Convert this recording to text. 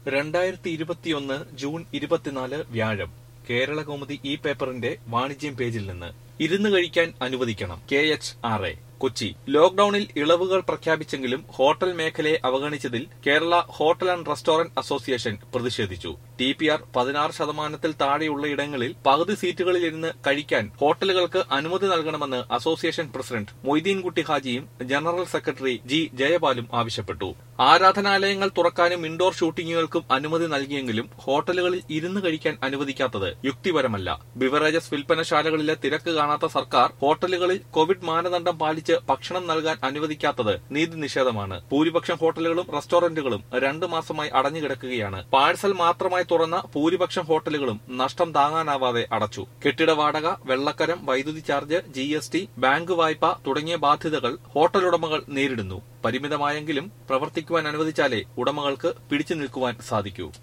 രണ്ടായിരത്തി ഇരുപത്തിയൊന്ന് ജൂൺ ഇരുപത്തിനാല് വ്യാഴം കേരള കൗമുദി ഈ പേപ്പറിന്റെ വാണിജ്യം പേജിൽ നിന്ന് ഇരുന്ന് കഴിക്കാൻ അനുവദിക്കണം K H R A Kochi ലോക്ഡൌണിൽ ഇളവുകൾ പ്രഖ്യാപിച്ചെങ്കിലും ഹോട്ടൽ മേഖലയെ അവഗണിച്ചതിൽ Kerala hotel and restaurant association പ്രതിഷേധിച്ചു ടി പി ആർ പതിനാറ് ശതമാനത്തിൽ താഴെയുള്ള ഇടങ്ങളിൽ പകുതി സീറ്റുകളിൽ ഇരുന്ന് കഴിക്കാൻ ഹോട്ടലുകൾക്ക് അനുമതി നൽകണമെന്ന് അസോസിയേഷൻ പ്രസിഡന്റ് മൊയ്തീൻകുട്ടി ഹാജിയും ജനറൽ സെക്രട്ടറി ജി ജയപാലും ആവശ്യപ്പെട്ടു ആരാധനാലയങ്ങൾ തുറക്കാനും ഇൻഡോർ ഷൂട്ടിങ്ങുകൾക്കും അനുമതി നൽകിയെങ്കിലും ഹോട്ടലുകളിൽ ഇരുന്ന് കഴിക്കാൻ അനുവദിക്കാത്തത് യുക്തിപരമല്ല ബിവറേജസ് വിൽപ്പനശാലകളിലെ തിരക്ക് കാണാത്ത സർക്കാർ ഹോട്ടലുകളിൽ കോവിഡ് മാനദണ്ഡം പാലിച്ച് ഭക്ഷണം നൽകാൻ അനുവദിക്കാത്തത് നീതി നിഷേധമാണ് ഭൂരിപക്ഷം ഹോട്ടലുകളും റെസ്റ്റോറന്റുകളും രണ്ടു മാസമായി അടഞ്ഞുകിടക്കുകയാണ് പാഴ്സൽ മാത്രമായി തുറന്ന ഭൂരിപക്ഷം ഹോട്ടലുകളും നഷ്ടം താങ്ങാനാവാതെ അടച്ചു കെട്ടിട വാടക വെള്ളക്കരം വൈദ്യുതി charge G S T bank വായ്പ തുടങ്ങിയ ബാധ്യതകൾ ഹോട്ടലുടമകൾ നേരിടുന്നു പരിമിതമായെങ്കിലും പ്രവർത്തിക്കുവാൻ അനുവദിച്ചാലേ ഉടമകൾക്ക് പിടിച്ചു നിൽക്കുവാൻ സാധിക്കൂ